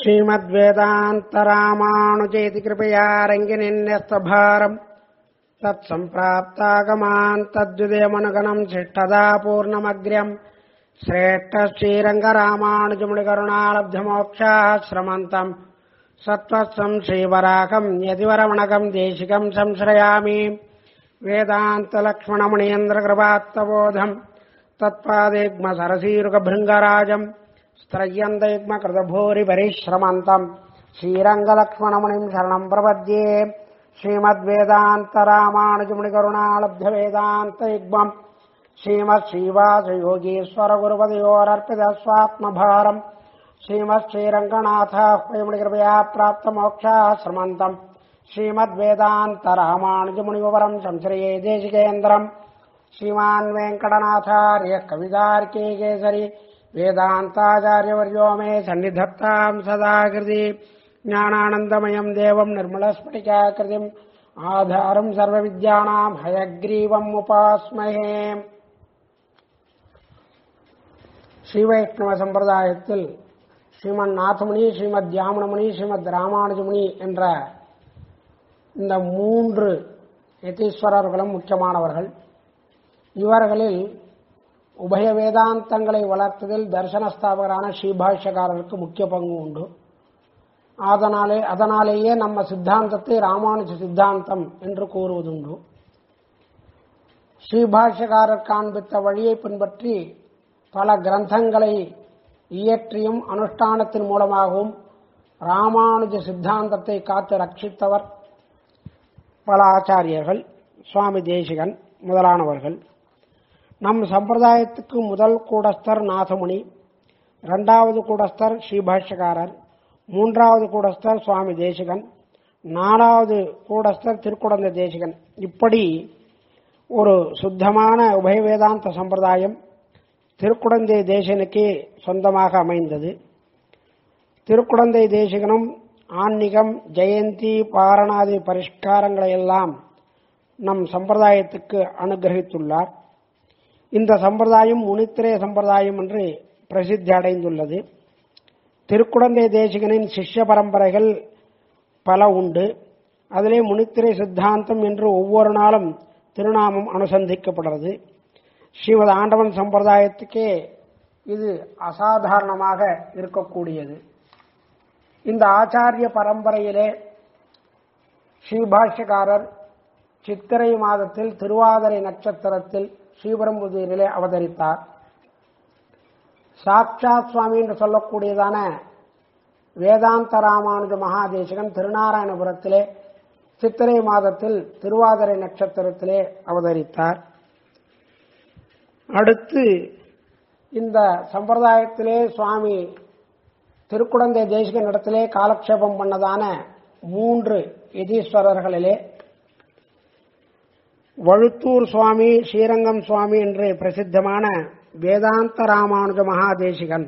श्रीमद्वेदान्तरामानुचेति कृपया रङ्गिनिन्यस्तभारम् तत्सम्प्राप्तागमान् तद्विदयमनुगणम् शिष्टदा पूर्णमग्र्यम् श्रेष्ठ श्रीरङ्गरामानुजमुनिकरुणालब्धमोक्षाश्रमन्तम् सत्त्वत्सम् श्रीवराकम् यतिवरमणकम् देशिकम् संश्रयामि वेदान्तलक्ष्मणमुनीन्द्रकृपात्तबोधम् तत्पादेग्मसरसीरुगभृङ्गराजम् स्त्रय्यन्तयुग्मकृतभूरिपरिश्रमन्तम् श्रीरङ्गलक्ष्मणमुनिम् शरणम् प्रपद्ये श्रीमद्वेदान्तरामानुजमुनिकरुणालब्धवेदान्तयुग्मम् श्रीमत्श्रीवासयोगीश्वरगुरुपदयोरर्पितस्वात्मभारम् श्रीमत्श्रीरङ्गनाथाह्वयमुनिकृपया प्राप्तमोक्षाश्रमन्तम् श्रीमद्वेदान्तरामानुजमुनिवरम् संश्रये देशिकेन्द्रम् श्रीमान् वेङ्कटनाथार्यः कवितार्के केसरि वेदान्ताचार्यवर्यो मे सन्निधत्ताम् सदा कृति ज्ञानानन्दमयम् देवम् निर्मलस्फटिकाकृतिम् आधारम् सर्वविद्यानाम् हयग्रीवम् उपास्महे ஸ்ரீவைஷ்ணவ சம்பிரதாயத்தில் ஸ்ரீமன் நாதமுனி ஸ்ரீமத் தியாமணமுனி ஸ்ரீமத் ராமானுஜமுனி என்ற இந்த மூன்று யதீஸ்வரர்களும் முக்கியமானவர்கள் இவர்களில் உபய வேதாந்தங்களை வளர்த்ததில் தர்சனஸ்தாபகரான ஸ்ரீபாஷ்யக்காரருக்கு முக்கிய பங்கு உண்டு அதனாலே அதனாலேயே நம்ம சித்தாந்தத்தை ராமானுஜ சித்தாந்தம் என்று கூறுவதுண்டு ஸ்ரீபாஷ்யக்காரர் காண்பித்த வழியை பின்பற்றி பல கிரந்தங்களை இயற்றியும் அனுஷ்டானத்தின் மூலமாகவும் ராமானுஜ சித்தாந்தத்தை காத்து ரட்சித்தவர் பல ஆச்சாரியர்கள் சுவாமி தேசிகன் முதலானவர்கள் நம் சம்பிரதாயத்துக்கு முதல் கூடஸ்தர் நாதமுனி இரண்டாவது கூடஸ்தர் ஸ்ரீபாஷ்யக்காரர் மூன்றாவது கூடஸ்தர் சுவாமி தேசிகன் நாலாவது கூடஸ்தர் திருக்குடந்த தேசிகன் இப்படி ஒரு சுத்தமான உபய வேதாந்த சம்பிரதாயம் திருக்குடந்தை தேசனுக்கே சொந்தமாக அமைந்தது திருக்குடந்தை தேசிகனும் ஆன்மீகம் ஜெயந்தி பாரணாதி பரிஷ்காரங்களை எல்லாம் நம் சம்பிரதாயத்துக்கு அனுகிரகித்துள்ளார் இந்த சம்பிரதாயம் முனித்திரே சம்பிரதாயம் என்று பிரசித்தி அடைந்துள்ளது திருக்குடந்தை தேசிகனின் சிஷ்ய பரம்பரைகள் பல உண்டு அதிலே முனித்திரை சித்தாந்தம் என்று ஒவ்வொரு நாளும் திருநாமம் அனுசந்திக்கப்படுறது ஸ்ரீமத் ஆண்டவன் சம்பிரதாயத்துக்கே இது அசாதாரணமாக இருக்கக்கூடியது இந்த ஆச்சாரிய பரம்பரையிலே ஸ்ரீபாஷ்யக்காரர் சித்திரை மாதத்தில் திருவாதிரை நட்சத்திரத்தில் ஸ்ரீபெரும்புதூரிலே அவதரித்தார் சாட்சாத் சுவாமி என்று சொல்லக்கூடியதான வேதாந்த ராமானுஜ மகாதேசிகன் திருநாராயணபுரத்திலே சித்திரை மாதத்தில் திருவாதிரை நட்சத்திரத்திலே அவதரித்தார் அடுத்து இந்த சம்பிரதாயத்திலே சுவாமி திருக்குடந்தை தேசிகன் இடத்திலே காலக்ஷேபம் பண்ணதான மூன்று யதீஸ்வரர்களிலே வழுத்தூர் சுவாமி ஸ்ரீரங்கம் சுவாமி என்று பிரசித்தமான வேதாந்த ராமானுஜ மகாதேசிகன்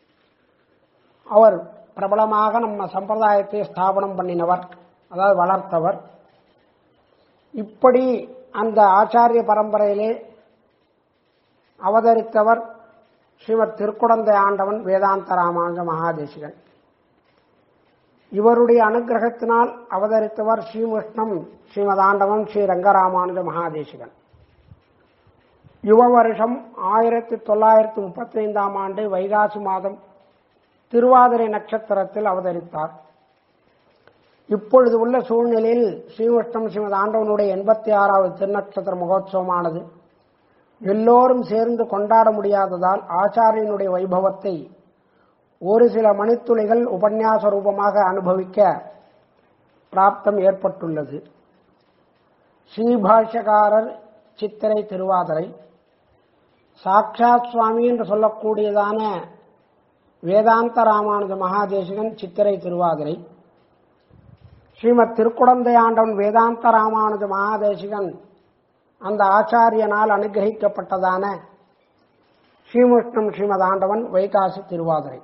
அவர் பிரபலமாக நம்ம சம்பிரதாயத்தை ஸ்தாபனம் பண்ணினவர் அதாவது வளர்த்தவர் இப்படி அந்த ஆச்சாரிய பரம்பரையிலே அவதரித்தவர் ஸ்ரீமத் திருக்குடந்தை ஆண்டவன் வேதாந்த ராமானுஜ மகாதேசிகன் இவருடைய அனுகிரகத்தினால் அவதரித்தவர் ஸ்ரீமுஷ்ணம் ஸ்ரீமத் ஆண்டவன் ஸ்ரீ ரங்கராமானுஜ மகாதேசிகன் யுவ வருஷம் ஆயிரத்தி தொள்ளாயிரத்தி முப்பத்தி ஐந்தாம் ஆண்டு வைகாசி மாதம் திருவாதிரை நட்சத்திரத்தில் அவதரித்தார் இப்பொழுது உள்ள சூழ்நிலையில் ஸ்ரீமுஷ்ணம் ஸ்ரீமத் ஆண்டவனுடைய எண்பத்தி ஆறாவது திருநட்சத்திர மகோத்சவமானது எல்லோரும் சேர்ந்து கொண்டாட முடியாததால் ஆச்சாரியனுடைய வைபவத்தை ஒரு சில மணித்துளிகள் உபன்யாச ரூபமாக அனுபவிக்க பிராப்தம் ஏற்பட்டுள்ளது ஸ்ரீபாஷ்யக்காரர் சித்திரை திருவாதிரை சாட்சாத் சுவாமி என்று சொல்லக்கூடியதான வேதாந்த ராமானுஜ மகாதேசிகன் சித்திரை திருவாதிரை ஸ்ரீமத் திருக்குடந்தை ஆண்டவன் வேதாந்த ராமானுஜ மகாதேசிகன் அந்த ஆச்சாரியனால் அனுகிரகிக்கப்பட்டதான ஸ்ரீமுஷ்ணம் ஸ்ரீமத் ஆண்டவன் வைகாசி திருவாதிரை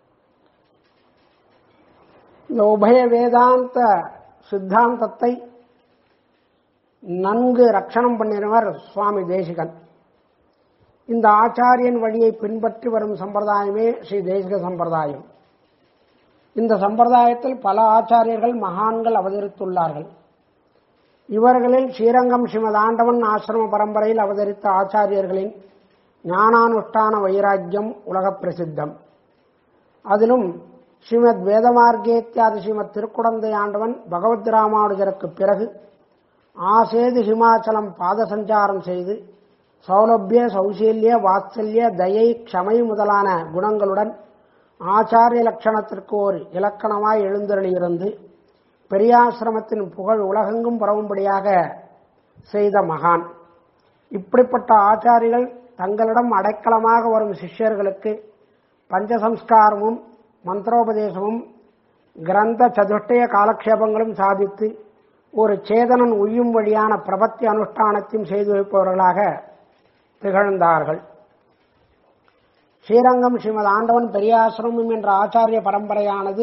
இந்த உபய வேதாந்த சித்தாந்தத்தை நன்கு ரட்சணம் பண்ணினவர் சுவாமி தேசிகன் இந்த ஆச்சாரியன் வழியை பின்பற்றி வரும் சம்பிரதாயமே ஸ்ரீ தேசிக சம்பிரதாயம் இந்த சம்பிரதாயத்தில் பல ஆச்சாரியர்கள் மகான்கள் அவதரித்துள்ளார்கள் இவர்களில் ஸ்ரீரங்கம் ஸ்ரீமதாண்டவன் ஆசிரம பரம்பரையில் அவதரித்த ஆச்சாரியர்களின் ஞானானுஷ்டான வைராக்கியம் உலக பிரசித்தம் அதிலும் ஸ்ரீமத் வேதமார்க்கேத்தியாதி ஸ்ரீமத் திருக்குடந்தை ஆண்டவன் பகவத் ராமானுஜருக்கு பிறகு ஆசேது ஹிமாச்சலம் பாத சஞ்சாரம் செய்து சௌலபிய சௌசீல்ய வாத்சல்ய தயை க்ஷமை முதலான குணங்களுடன் ஆச்சாரிய லட்சணத்திற்கு ஒரு இலக்கணமாய் எழுந்தருளியிருந்து பெரியாசிரமத்தின் புகழ் உலகெங்கும் பரவும்படியாக செய்த மகான் இப்படிப்பட்ட ஆச்சாரிகள் தங்களிடம் அடைக்கலமாக வரும் சிஷ்யர்களுக்கு பஞ்சசம்ஸ்காரமும் மந்திரோபதேசமும் கிரந்த சதுஷ்டய காலக்ஷேபங்களும் சாதித்து ஒரு சேதனன் உய்யும் வழியான பிரபத்தி அனுஷ்டானத்தையும் செய்து வைப்பவர்களாக திகழ்ந்தார்கள் ஸ்ரீரங்கம் ஸ்ரீமத் ஆண்டவன் பெரியாசிரமம் என்ற ஆச்சாரிய பரம்பரையானது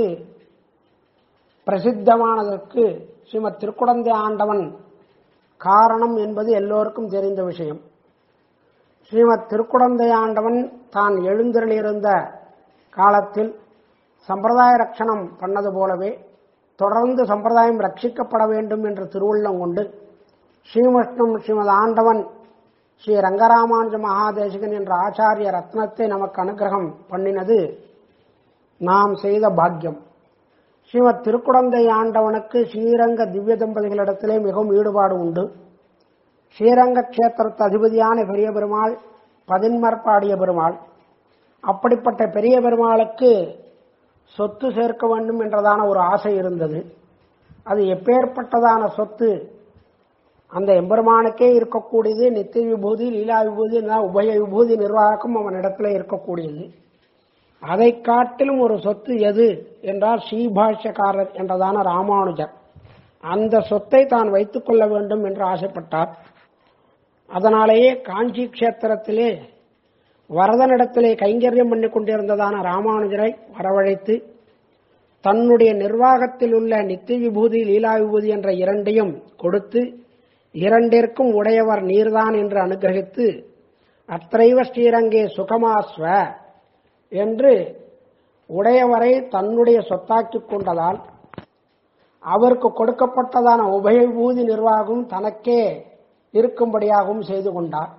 பிரசித்தமானதற்கு ஸ்ரீமத் திருக்குடந்தை ஆண்டவன் காரணம் என்பது எல்லோருக்கும் தெரிந்த விஷயம் ஸ்ரீமத் திருக்குடந்தை ஆண்டவன் தான் எழுந்தருளியிருந்த காலத்தில் சம்பிரதாய ரட்சணம் பண்ணது போலவே தொடர்ந்து சம்பிரதாயம் ரட்சிக்கப்பட வேண்டும் என்ற திருவுள்ளம் கொண்டு ஸ்ரீமுஷ்ணம் ஸ்ரீமத் ஆண்டவன் ஸ்ரீ ரங்கராமானுஜ மகாதேசிகன் என்ற ஆச்சாரிய ரத்னத்தை நமக்கு அனுகிரகம் பண்ணினது நாம் செய்த பாக்கியம் ஸ்ரீமத் திருக்குடந்தை ஆண்டவனுக்கு ஸ்ரீரங்க திவ்ய தம்பதிகளிடத்திலே மிகவும் ஈடுபாடு உண்டு ஸ்ரீரங்க கஷேத்திரத்து அதிபதியான பெரிய பெருமாள் பதின்மற்பாடிய பெருமாள் அப்படிப்பட்ட பெரிய பெருமாளுக்கு சொத்து சேர்க்க வேண்டும் என்றதான ஒரு ஆசை இருந்தது அது எப்பேற்பட்டதான சொத்து அந்த எம்பெருமானுக்கே இருக்கக்கூடியது நித்திய விபூதி லீலா விபூதி உபய விபூதி நிர்வாகம் அவனிடத்துல இருக்கக்கூடியது அதை காட்டிலும் ஒரு சொத்து எது என்றால் ஸ்ரீபாஷ்யக்காரர் என்றதான ராமானுஜர் அந்த சொத்தை தான் வைத்துக் கொள்ள வேண்டும் என்று ஆசைப்பட்டார் அதனாலேயே காஞ்சி கஷேத்திரத்திலே வரதனிடத்திலே கைங்கரியம் பண்ணி கொண்டிருந்ததான ராமானுஜரை வரவழைத்து தன்னுடைய நிர்வாகத்தில் உள்ள நித்திய விபூதி லீலா விபூதி என்ற இரண்டையும் கொடுத்து இரண்டிற்கும் உடையவர் நீர்தான் என்று அனுகிரகித்து அத்தைவ ஸ்ரீரங்கே சுகமாஸ்வ என்று உடையவரை தன்னுடைய சொத்தாக்கிக் கொண்டதால் அவருக்கு கொடுக்கப்பட்டதான உபயபூதி நிர்வாகம் தனக்கே இருக்கும்படியாகவும் செய்து கொண்டார்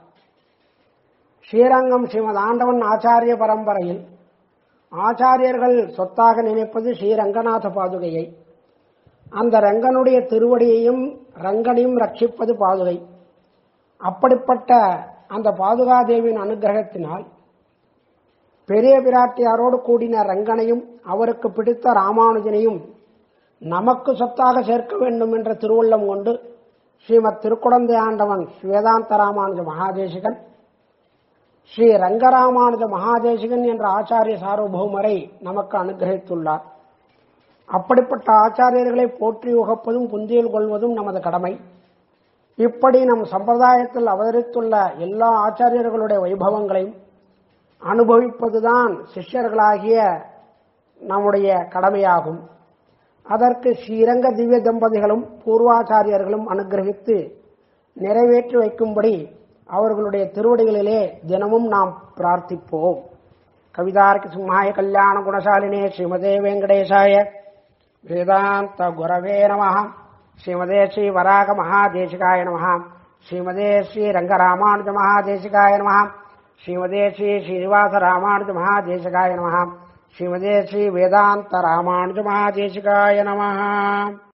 ஸ்ரீரங்கம் ஸ்ரீமத் ஆண்டவன் ஆச்சாரிய பரம்பரையில் ஆச்சாரியர்கள் சொத்தாக நினைப்பது ஸ்ரீரங்கநாத பாதுகையை அந்த ரங்கனுடைய திருவடியையும் ரங்கனையும் ரட்சிப்பது பாதுகை அப்படிப்பட்ட அந்த பாதுகாதேவியின் அனுகிரகத்தினால் பெரிய பிராட்டியாரோடு கூடின ரங்கனையும் அவருக்கு பிடித்த ராமானுஜனையும் நமக்கு சொத்தாக சேர்க்க வேண்டும் என்ற திருவுள்ளம் கொண்டு ஸ்ரீமத் திருக்குடந்தை ஆண்டவன் வேதாந்த ராமானுஜ மகாதேசிகன் ஸ்ரீ ரங்கராமானுஜ மகாதேசிகன் என்ற ஆச்சாரிய சார்வபௌமரை நமக்கு அனுகிரகித்துள்ளார் அப்படிப்பட்ட ஆச்சாரியர்களை போற்றி உகப்பதும் புந்தியில் கொள்வதும் நமது கடமை இப்படி நம் சம்பிரதாயத்தில் அவதரித்துள்ள எல்லா ஆச்சாரியர்களுடைய வைபவங்களையும் அனுபவிப்பதுதான் சிஷ்யர்களாகிய நம்முடைய கடமையாகும் அதற்கு ஸ்ரீரங்க திவ்ய தம்பதிகளும் பூர்வாச்சாரியர்களும் அனுகிரகித்து நிறைவேற்றி வைக்கும்படி அவர்களுடைய திருவடிகளிலே தினமும் நாம் பிரார்த்திப்போம் கவிதார்க்கு சிம்மாய கல்யாண குணசாலினே ஸ்ரீமதே வெங்கடேசாய வேதாந்த குரவே நம ஸ்ரீமதே ஸ்ரீ வராக மகாதேசிகாய நம ஸ்ரீமதே ஸ்ரீ ரங்கராமானுஜ மகாதேசிகாய நம ஸ்ரீமதே ஸ்ரீ ஸ்ரீனிவாச ராமானுஜ மகாதேசிகாய நம ஸ்ரீமதே ஸ்ரீ வேதாந்த ராமானுஜ மகாதேசிகாய நம